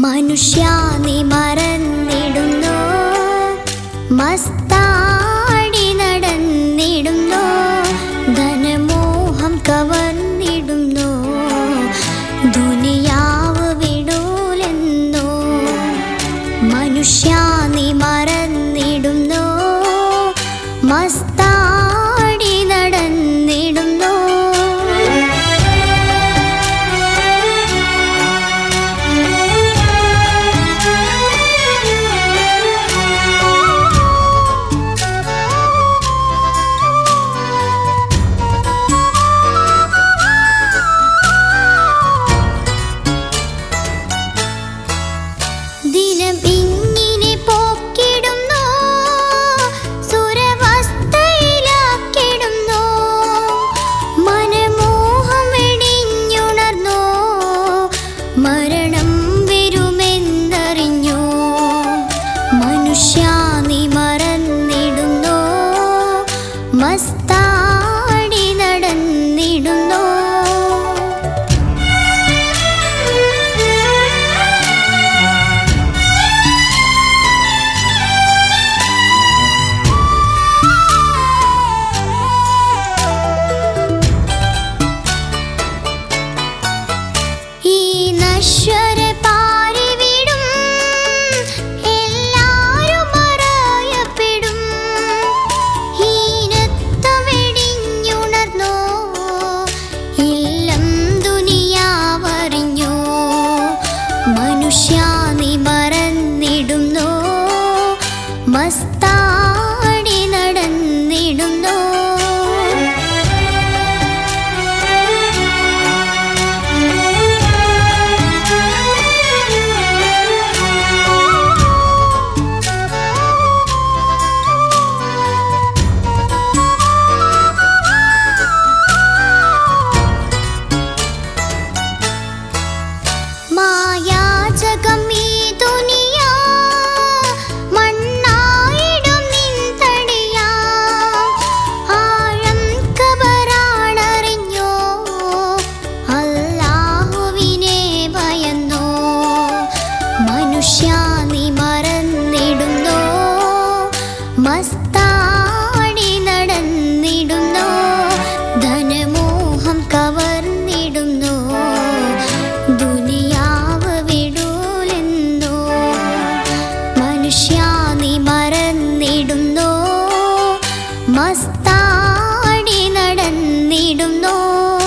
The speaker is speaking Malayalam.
മനുഷ്യ നീ മറന്നിടുന്നു മസ്താടി നടന്നിടുന്നു ധനമോഹം കവർന്നിടുന്നു ദുനിയാവ് വിടൂലെന്നോ മനുഷ്യ നീ മറന്നിടുന്നു മസ്താടി നടന്നിടുന്നു ദിനം ഇങ്ങനെ പോക്കിടുന്നു സുരവസ്ഥയിലാക്കിടുന്നു മനമോഹം വെടിഞ്ഞുണർന്നു മരണം വരുമെന്നറിഞ്ഞു മനുഷ്യ നീ മറന്നിടുന്നു മസ്താടി നടന്നിടുന്നു ഈ നശ്വര പാരിവിടും എല്ലാരും മറയപ്പെടും ഹീനത്വം വെടിഞ്ഞുണർന്നു ഇല്ലം ദുനിയാവറിഞ്ഞു മനുഷ്യ നീ മറന്നിടുന്നു മസ്താടി നടന്നിടുന്നു മായാജകം ഈ ദുനിയാ മണ്ണായിടും നിൻ തടിയാ ആഴം കബറാണറിഞ്ഞോ അല്ലാഹുവിനെ ഭയന്നോ മനുഷ്യ നീ മറന്നിടുന്നോ മസ്താടി നടന്നിടുന്നോ ധനമോഹം കവർന്നിടുന്നു ദുനിയാവ് വിടൂലെന്നോ മനുഷ്യ നീ മറന്നിടുന്നോ മസ്താടി നടന്നിടുന്നോ